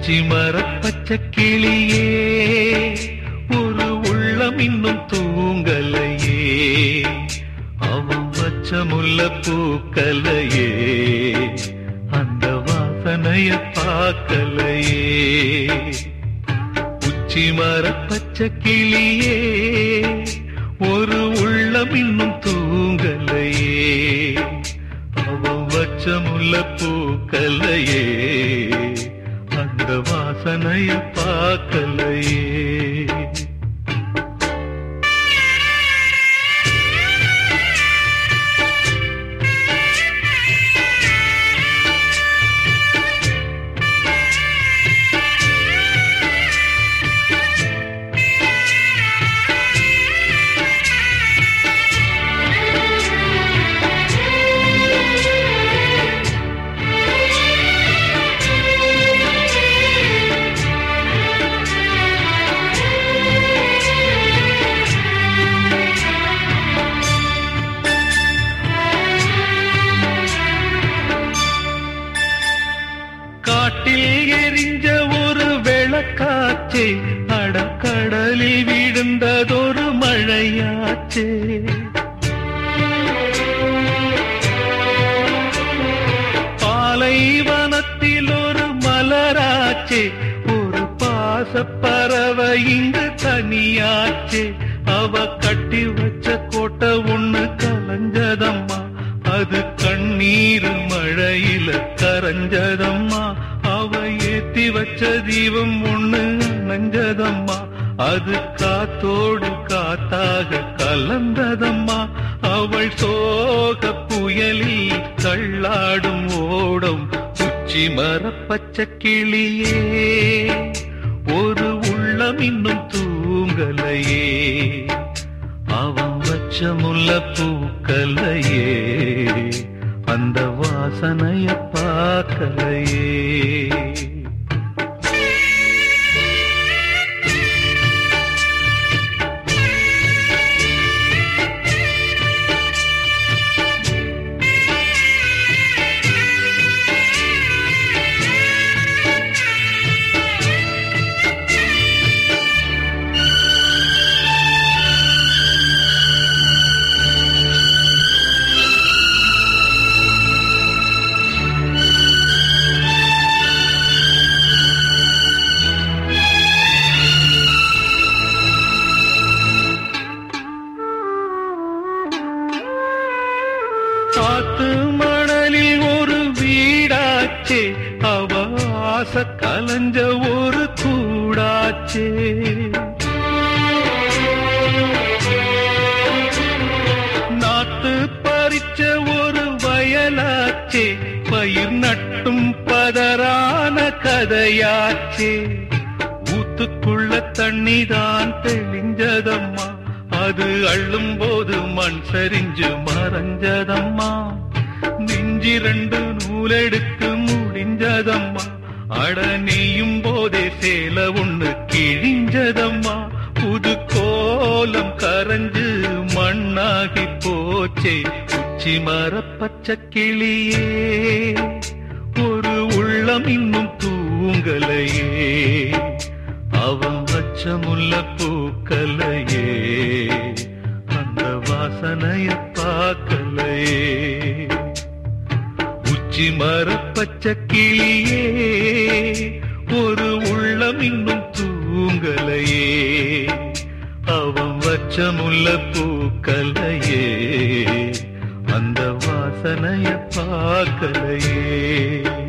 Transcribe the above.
உச்சி மர பச்சை கிளியே ஒரு உள்ளம் இன்னும் தூங்கலையே அவன் வச்ச முல்ல பூக்கலையே அந்த வாசனைய பார்க்கலையே உச்சி மர பச்சை கிளியே ஒரு உள்ளம் இன்னும் தூங்கலையே அவன் வச்ச முல்ல பூக்கலையே அந்த வாசனைய பார்க்கலையே காட்டில் எரிஞ்ச ஒரு விளக்காச்சே அடக்கடலில் விழுந்ததொரு மழையாச்சே பாலைவனத்தில் ஒரு மலராச்சே ஒரு பாசப்பறவை இங்கு தனியாச்சே அவ கட்டி வச்ச கோட்டை ஒண்ணு கலஞ்சதம்மா அது கண்ணீர் மழையில கரைஞ்சதம்மா அவ ஏத்தி வச்ச தீபம் ஒண்ணு நஞ்சதம்மா அது காத்தோடு காத்தாக கலந்ததம்மா அவள் சோக புயலில் தள்ளாடும் ஓடும் உச்சி மர பச்சை கிளியே ஒரு உள்ளம் இன்னும் தூங்கலையே அவன் வச்ச முல்ல பூக்கலையே அந்த வாசனைய பார்க்கலையே காத்து மணலில் ஒரு வீடாச்சே அவ ஆசை கலஞ்ச ஒரு கூடாச்சே நாத்து பறிச்ச ஒரு வயலாச்சே பயிர் நட்டும் பதறான கதையாச்சே ஊத்துக்குள்ள தண்ணிதான் தெளிஞ்சதம்மா அது அள்ளும் போது மண் சரிஞ்சு மறைஞ்சதம்மா நெஞ்சிரண்டு நூலெடுத்து முடிஞ்சதம்மா அட நெய்யும் போதே சேல ஒண்ணு கிழிஞ்சதம்மா புது கோலம் கரைஞ்சு மண்ணாகி போச்சே உச்சி மர பச்சை கிளியே ஒரு உள்ளம் இன்னும் தூங்கலையே அவன் வச்ச முல்ல பூக்கலையே அந்த வாசனைய பார்க்கலையே உச்சி மர பச்சை கிளியே ஒரு உள்ளம் இன்னும் தூங்கலையே அவன் வச்ச முல்ல பூக்கலையே அந்த வாசனைய பார்க்கலையே